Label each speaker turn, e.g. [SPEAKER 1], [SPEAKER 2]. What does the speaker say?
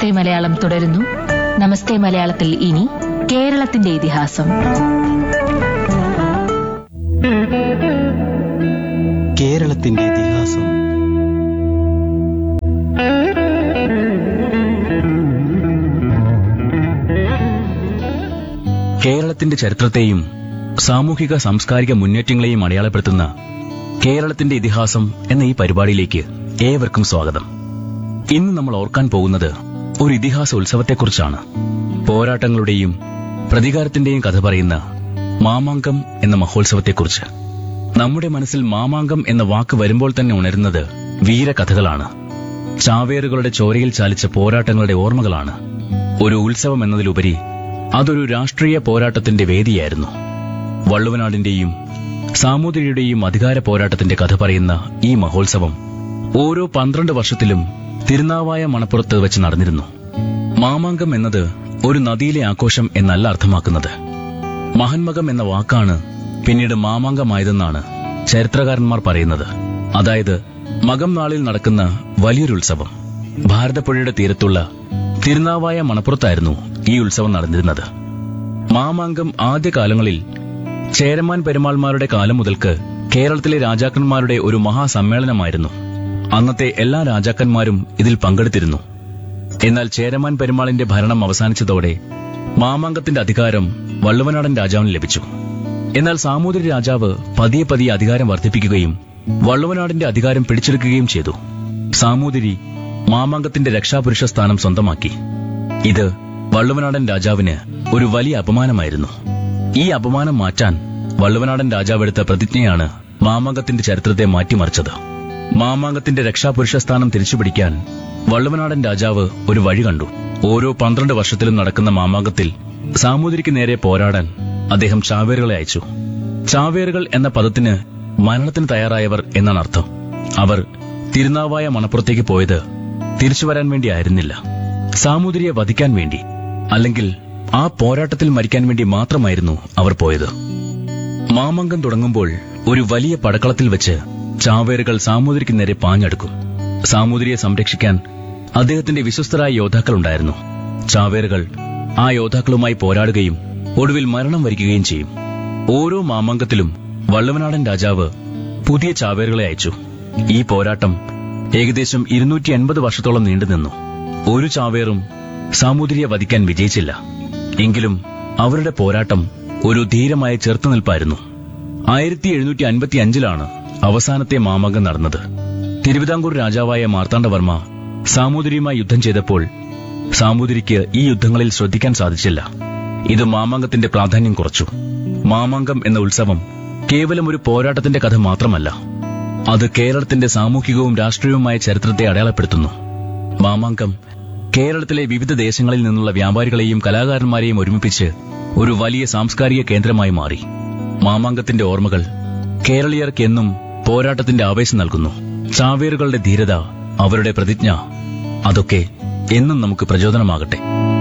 [SPEAKER 1] നമസ്തേ മലയാളം തുടരുന്നു നമസ്തേ മലയാളത്തിൽ ഇനി കേരളത്തിന്റെ ഇതിഹാസം
[SPEAKER 2] കേരളത്തിന്റെ ഇതിഹാസം
[SPEAKER 3] കേരളത്തിന്റെ ചരിത്രത്തെയും സാമൂഹിക സാംസ്കാരിക മുന്നേറ്റങ്ങളെയും അടയാളപ്പെടുത്തുന്ന കേരളത്തിന്റെ ഇതിഹാസം എന്ന ഈ പരിപാടിയിലേക്ക് ഏവർക്കും സ്വാഗതം ഇന്ന് നമ്മൾ ഓർക്കാൻ പോകുന്നത് ഒരു ഇതിഹാസ ഉത്സവത്തെക്കുറിച്ചാണ് പോരാട്ടങ്ങളുടെയും പ്രതികാരത്തിന്റെയും കഥ പറയുന്ന മാമാങ്കം എന്ന മഹോത്സവത്തെക്കുറിച്ച് നമ്മുടെ മനസ്സിൽ മാമാങ്കം എന്ന വാക്ക് വരുമ്പോൾ തന്നെ ഉണരുന്നത് വീരകഥകളാണ് ചാവേറുകളുടെ ചോരയിൽ ചാലിച്ച പോരാട്ടങ്ങളുടെ ഓർമ്മകളാണ് ഒരു ഉത്സവം എന്നതിലുപരി അതൊരു രാഷ്ട്രീയ പോരാട്ടത്തിന്റെ വേദിയായിരുന്നു വള്ളുവനാടിന്റെയും സാമൂതിരിയുടെയും അധികാര പോരാട്ടത്തിന്റെ കഥ പറയുന്ന ഈ മഹോത്സവം ഓരോ പന്ത്രണ്ട് വർഷത്തിലും തിരുനാവായ മണപ്പുറത്ത് വെച്ച് നടന്നിരുന്നു മാമാങ്കം എന്നത് ഒരു നദിയിലെ ആഘോഷം എന്നല്ല അർത്ഥമാക്കുന്നത് മഹന്മകം എന്ന വാക്കാണ് പിന്നീട് മാമാങ്കമായതെന്നാണ് ചരിത്രകാരന്മാർ പറയുന്നത് അതായത് മകം നാളിൽ നടക്കുന്ന വലിയൊരു ഉത്സവം ഭാരതപ്പുഴയുടെ തീരത്തുള്ള തിരുനാവായ മണപ്പുറത്തായിരുന്നു ഈ ഉത്സവം നടന്നിരുന്നത് മാമാങ്കം ആദ്യകാലങ്ങളിൽ ചേരമാൻ പെരുമാൾമാരുടെ കാലം മുതൽക്ക് കേരളത്തിലെ രാജാക്കന്മാരുടെ ഒരു മഹാസമ്മേളനമായിരുന്നു അന്നത്തെ എല്ലാ രാജാക്കന്മാരും ഇതിൽ പങ്കെടുത്തിരുന്നു എന്നാൽ ചേരമാൻ പെരുമാളിന്റെ ഭരണം അവസാനിച്ചതോടെ മാമാങ്കത്തിന്റെ അധികാരം വള്ളുവനാടൻ രാജാവിന് ലഭിച്ചു എന്നാൽ സാമൂതിരി രാജാവ് പതിയെ പതിയെ അധികാരം വർദ്ധിപ്പിക്കുകയും വള്ളുവനാടിന്റെ അധികാരം പിടിച്ചെടുക്കുകയും ചെയ്തു സാമൂതിരി മാമാങ്കത്തിന്റെ രക്ഷാപുരുഷ സ്ഥാനം സ്വന്തമാക്കി ഇത് വള്ളുവനാടൻ രാജാവിന് ഒരു വലിയ അപമാനമായിരുന്നു ഈ അപമാനം മാറ്റാൻ വള്ളുവനാടൻ രാജാവ് എടുത്ത പ്രതിജ്ഞയാണ് മാമാങ്കത്തിന്റെ ചരിത്രത്തെ മാറ്റിമറിച്ചത് മാമാങ്കത്തിന്റെ രക്ഷാപുരുഷ സ്ഥാനം തിരിച്ചുപിടിക്കാൻ വള്ളുവനാടൻ രാജാവ് ഒരു വഴി കണ്ടു ഓരോ പന്ത്രണ്ട് വർഷത്തിലും നടക്കുന്ന മാമാങ്കത്തിൽ സാമൂതിരിക്ക് നേരെ പോരാടാൻ അദ്ദേഹം ചാവേറുകളെ അയച്ചു ചാവേറുകൾ എന്ന പദത്തിന് മരണത്തിന് തയ്യാറായവർ എന്നാണ് അർത്ഥം അവർ തിരുനാവായ മണപ്പുറത്തേക്ക് പോയത് തിരിച്ചു വരാൻ വേണ്ടി ആയിരുന്നില്ല സാമൂതിരിയെ വധിക്കാൻ വേണ്ടി അല്ലെങ്കിൽ ആ പോരാട്ടത്തിൽ മരിക്കാൻ വേണ്ടി മാത്രമായിരുന്നു അവർ പോയത് മാമംഗം തുടങ്ങുമ്പോൾ ഒരു വലിയ പടക്കളത്തിൽ വെച്ച് ചാവേറുകൾ സാമൂതിരിക്ക് നേരെ പാഞ്ഞെടുക്കും സാമൂതിരിയെ സംരക്ഷിക്കാൻ അദ്ദേഹത്തിന്റെ വിശ്വസ്തരായ യോദ്ധാക്കളുണ്ടായിരുന്നു ചാവേറുകൾ ആ യോദ്ധാക്കളുമായി പോരാടുകയും ഒടുവിൽ മരണം വരിക്കുകയും ചെയ്യും ഓരോ മാമാങ്കത്തിലും വള്ളവനാടൻ രാജാവ് പുതിയ ചാവേറുകളെ അയച്ചു ഈ പോരാട്ടം ഏകദേശം ഇരുന്നൂറ്റി എൺപത് വർഷത്തോളം നീണ്ടുനിന്നു ഒരു ചാവേറും സാമൂതിരിയെ വധിക്കാൻ വിജയിച്ചില്ല എങ്കിലും അവരുടെ പോരാട്ടം ഒരു ധീരമായ ചെറുത്തുനിൽപ്പായിരുന്നു ആയിരത്തി എഴുന്നൂറ്റി അൻപത്തി അഞ്ചിലാണ് അവസാനത്തെ മാമകം നടന്നത് തിരുവിതാംകൂർ രാജാവായ മാർത്താണ്ഡവർമ്മ സാമൂതിരിയുമായി യുദ്ധം ചെയ്തപ്പോൾ സാമൂതിരിക്ക് ഈ യുദ്ധങ്ങളിൽ ശ്രദ്ധിക്കാൻ സാധിച്ചില്ല ഇത് മാമാങ്കത്തിന്റെ പ്രാധാന്യം കുറച്ചു മാമാങ്കം എന്ന ഉത്സവം കേവലം ഒരു പോരാട്ടത്തിന്റെ കഥ മാത്രമല്ല അത് കേരളത്തിന്റെ സാമൂഹികവും രാഷ്ട്രീയവുമായ ചരിത്രത്തെ അടയാളപ്പെടുത്തുന്നു മാമാങ്കം കേരളത്തിലെ വിവിധ ദേശങ്ങളിൽ നിന്നുള്ള വ്യാപാരികളെയും കലാകാരന്മാരെയും ഒരുമിപ്പിച്ച് ഒരു വലിയ സാംസ്കാരിക കേന്ദ്രമായി മാറി മാമാങ്കത്തിന്റെ ഓർമ്മകൾ കേരളീയർക്ക് എന്നും പോരാട്ടത്തിന്റെ ആവേശം നൽകുന്നു ചാവേറുകളുടെ ധീരത അവരുടെ പ്രതിജ്ഞ അതൊക്കെ എന്നും നമുക്ക് പ്രചോദനമാകട്ടെ